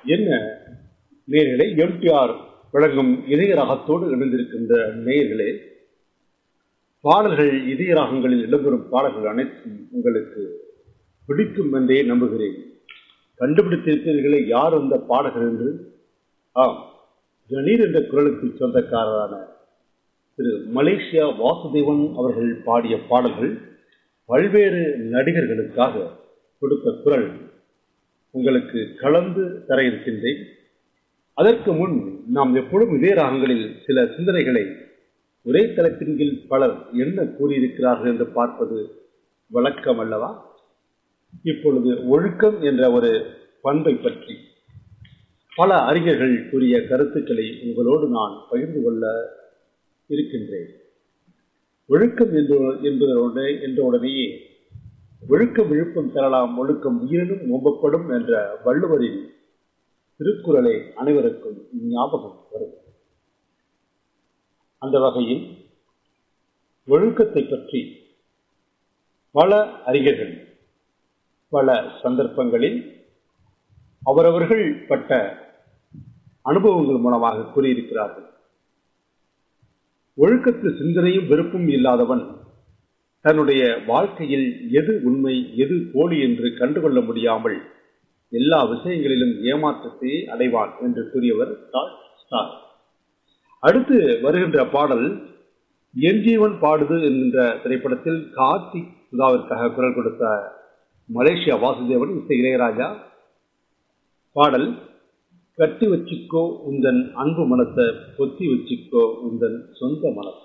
என்ன நேயர்களே எம்டிஆர் வழங்கும் இதய ராகத்தோடு இணைந்திருக்கின்ற நேயர்களே பாடல்கள் இதய ராகங்களில் இடம்பெறும் பாடல்கள் அனைத்தும் உங்களுக்கு பிடிக்கும் என்றே நம்புகிறேன் கண்டுபிடித்திருக்கிறீர்களே யார் அந்த பாடகர் என்று ஆம் கணீர் என்ற குரலுக்கு சொந்தக்காரரான திரு மலேசியா வாசுதேவன் அவர்கள் பாடிய பாடல்கள் பல்வேறு நடிகர்களுக்காக கொடுத்த குரல் உங்களுக்கு கலந்து தர இருக்கின்றேன் அதற்கு முன் நாம் எப்பொழுதும் இதே ராகங்களில் சில சிந்தனைகளை ஒரே தளத்தின் கீழ் பலர் என்ன கூறியிருக்கிறார்கள் என்று பார்ப்பது வழக்கம் அல்லவா இப்பொழுது ஒழுக்கம் என்ற ஒரு பண்பை பற்றி பல அறிஞர்கள் கூறிய கருத்துக்களை உங்களோடு நான் பகிர்ந்து கொள்ள இருக்கின்றேன் ஒழுக்கம் என்று என்பதோட என்ற உடனேயே ஒழுக்கம் விழுப்பம் தரலாம் ஒழுக்கம் உயிரினும் ஓம்பப்படும் என்ற வள்ளுவரின் திருக்குறளை அனைவருக்கும் ஞாபகம் வரும் அந்த வகையில் ஒழுக்கத்தை பற்றி பல அறிஞர்கள் பல சந்தர்ப்பங்களில் அவரவர்கள் பட்ட அனுபவங்கள் மூலமாக கூறியிருக்கிறார்கள் ஒழுக்கத்து சிந்தனையும் வெறுப்பும் இல்லாதவன் தன்னுடைய வாழ்க்கையில் எது உண்மை எது போலி என்று கண்டுகொள்ள முடியாமல் எல்லா விஷயங்களிலும் ஏமாற்றத்தை அடைவான் என்று கூறியவர் ஸ்டார் அடுத்து வருகின்ற பாடல் என் ஜீவன் பாடுது என்கின்ற திரைப்படத்தில் கார்த்திக் சுதாவிற்காக குரல் கொடுத்த மலேசியா வாசுதேவன் இசை இளையராஜா பாடல் கட்டி வச்சுக்கோ உந்தன் அன்பு மனத்தை பொத்தி வச்சுக்கோ உந்தன் சொந்த மனத்தை